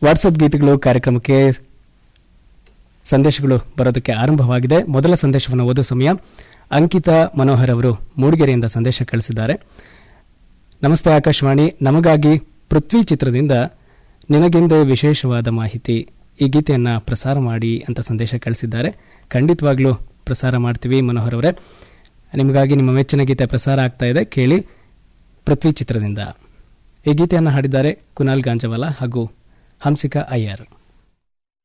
WhatsApp ಗೀತೆಗಳು ಕಾರ್ಯಕ್ರಮಕ್ಕೆ ಸಂದೇಶಗಳು ಬರೋದಕ್ಕೆ ಆರಂಭವಾಗಿದೆ ಮೊದಲ ಸಂದೇಶವನ್ನು ಓದೋ ಸಮಯ ಅಂಕಿತಾ ಮನೋಹರ್ ಅವರು ಮೂಡಿಗೆರೆಯಿಂದ ಸಂದೇಶ ಕಳಿಸಿದ್ದಾರೆ ನಮಸ್ತೆ ಆಕಾಶವಾಣಿ ನಮಗಾಗಿ ಪೃಥ್ವಿ ಚಿತ್ರದಿಂದ ನಿನಗೆಂದೇ ವಿಶೇಷವಾದ ಮಾಹಿತಿ ಈ ಗೀತೆಯನ್ನ ಪ್ರಸಾರ ಮಾಡಿ ಅಂತ ಸಂದೇಶ ಕಳಿಸಿದ್ದಾರೆ ಖಂಡಿತವಾಗ್ಲೂ ಪ್ರಸಾರ ಮಾಡ್ತೀವಿ ಮನೋಹರ್ ಅವರೇ ನಿಮಗಾಗಿ ನಿಮ್ಮ ಮೆಚ್ಚಿನ ಗೀತೆ ಪ್ರಸಾರ ಆಗ್ತಾ ಇದೆ ಕೇಳಿ ಪೃಥ್ವಿ ಚಿತ್ರದಿಂದ ಈ ಗೀತೆಯನ್ನು ಹಾಡಿದ್ದಾರೆ ಕುನಾಲ್ ಗಾಂಜವಾಲ ಹಾಗೂ ಹಂಸಿಕಾ ಅಯ್ಯರ್